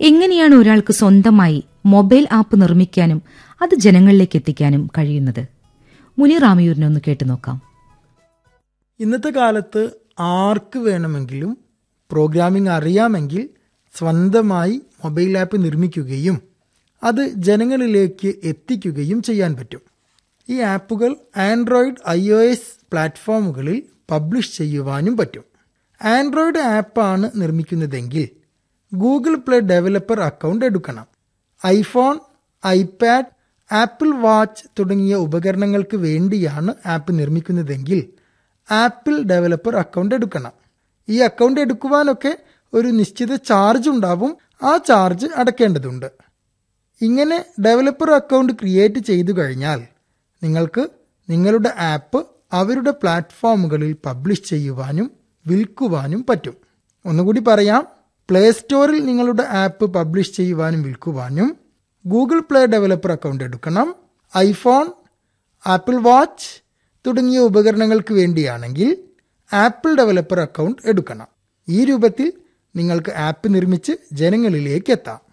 എങ്ങനെയാണ് ഒരാൾക്ക് സ്വന്തമായി മൊബൈൽ ആപ്പ് നിർമ്മിക്കാനും അത് ജനങ്ങളിലേക്ക് എത്തിക്കാനും കഴിയുന്നത് മുനീർ ആമയൂരിനെ ഒന്ന് കേട്ടു നോക്കാം ഇന്നത്തെ കാലത്ത് ആർക്ക് വേണമെങ്കിലും പ്രോഗ്രാമിംഗ് അറിയാമെങ്കിൽ സ്വന്തമായി മൊബൈൽ ആപ്പ് നിർമ്മിക്കുകയും അത് ജനങ്ങളിലേക്ക് എത്തിക്കുകയും ചെയ്യാൻ പറ്റും ഈ ആപ്പുകൾ ആൻഡ്രോയിഡ് ഐ ഒ എസ് പ്ലാറ്റ്ഫോമുകളിൽ പബ്ലിഷ് ചെയ്യുവാനും പറ്റും ആൻഡ്രോയിഡ് ആപ്പാണ് നിർമ്മിക്കുന്നതെങ്കിൽ ഗൂഗിൾ പ്ലേ ഡെവലപ്പർ അക്കൗണ്ട് എടുക്കണം ഐഫോൺ ഐപാഡ് ആപ്പിൾ വാച്ച് തുടങ്ങിയ ഉപകരണങ്ങൾക്ക് വേണ്ടിയാണ് ആപ്പ് നിർമ്മിക്കുന്നതെങ്കിൽ ആപ്പിൾ ഡെവലപ്പർ അക്കൗണ്ട് എടുക്കണം ഈ അക്കൗണ്ട് എടുക്കുവാനൊക്കെ ഒരു നിശ്ചിത ചാർജ് ഉണ്ടാവും ആ ചാർജ് അടയ്ക്കേണ്ടതുണ്ട് ഇങ്ങനെ ഡെവലപ്പർ അക്കൗണ്ട് ക്രിയേറ്റ് ചെയ്തു കഴിഞ്ഞാൽ നിങ്ങൾക്ക് നിങ്ങളുടെ ആപ്പ് അവരുടെ പ്ലാറ്റ്ഫോമുകളിൽ പബ്ലിഷ് ചെയ്യുവാനും വിൽക്കുവാനും പറ്റും ഒന്നുകൂടി പറയാം പ്ലേ സ്റ്റോറിൽ നിങ്ങളുടെ ആപ്പ് പബ്ലിഷ് ചെയ്യുവാനും വിൽക്കുവാനും ഗൂഗിൾ പ്ലേ ഡെവലപ്പർ അക്കൗണ്ട് എടുക്കണം ഐഫോൺ ആപ്പിൾ വാച്ച് തുടങ്ങിയ ഉപകരണങ്ങൾക്ക് വേണ്ടിയാണെങ്കിൽ ആപ്പിൾ ഡെവലപ്പർ അക്കൗണ്ട് എടുക്കണം ഈ രൂപത്തിൽ നിങ്ങൾക്ക് ആപ്പ് നിർമ്മിച്ച് ജനങ്ങളിലേക്ക് എത്താം